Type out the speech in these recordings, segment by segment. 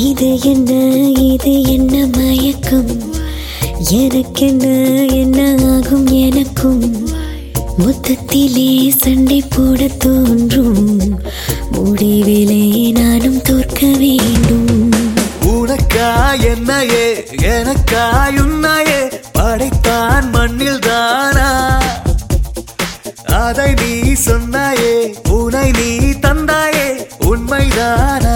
இது என்ன இது என்ன மயக்கம் எனக்கென்ன என்ன ஆகும் எனக்கும் மொத்தத்திலே சண்டை போட தோன்றும் முடிவிலே நானும் தோற்க வேண்டும் உனக்கா என்னையே எனக்காய் உன்னையே படைத்தான் மண்ணில் தானா அதை நீ சொன்னாயே உனை நீ தந்தாயே உண்மைதானா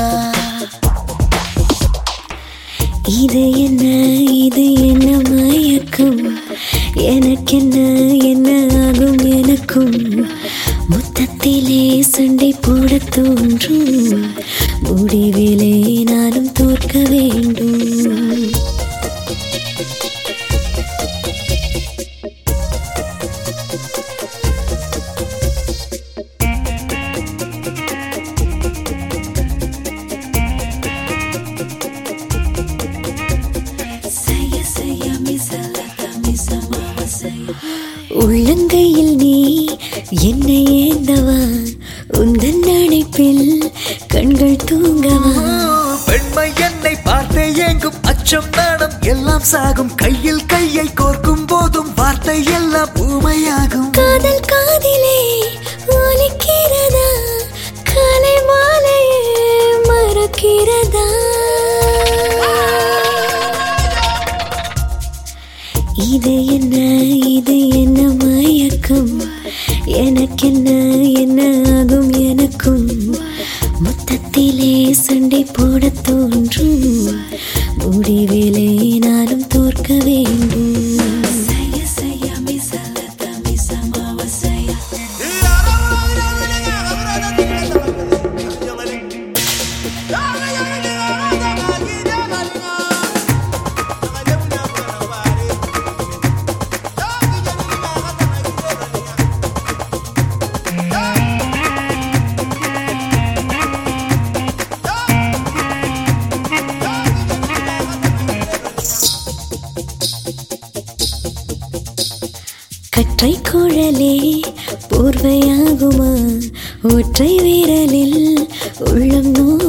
இது என்ன இது என்ன மயக்கம் எனக்கென்ன என்ன ஆகும் எனக்கும் மொத்தத்திலே சண்டை போட தோன்றும் முடிவிலே நானும் தோற்க வேண்டும் உள்ளங்கையில் நீ என்னை ஏந்தவா உந்தன் அணைப்பில் கண்கள் தூங்கவா பெண்மை என்னை பார்த்து ஏங்கும் அச்சம் நாணம் எல்லாம் சாகும் கையில் கையை கோர்க்கும் போதும் வார்த்தை எல்லாம் ஊமையாகும் காதல் காதிலே ஒலிக்கிறதா காலை மாலையே மறக்கிறதா இது என்ன இது என்ன மயக்கம் எனக்கென்ன என்ன ஆகும் எனக்கும் மொத்தத்திலே சண்டை போட தோன்றும் முடிவிலே நானும் தோற்க வேண்டும் கற்றை குழலே போர்வையாகுமா ஒற்றை வீரலில் உள்ளம் நோ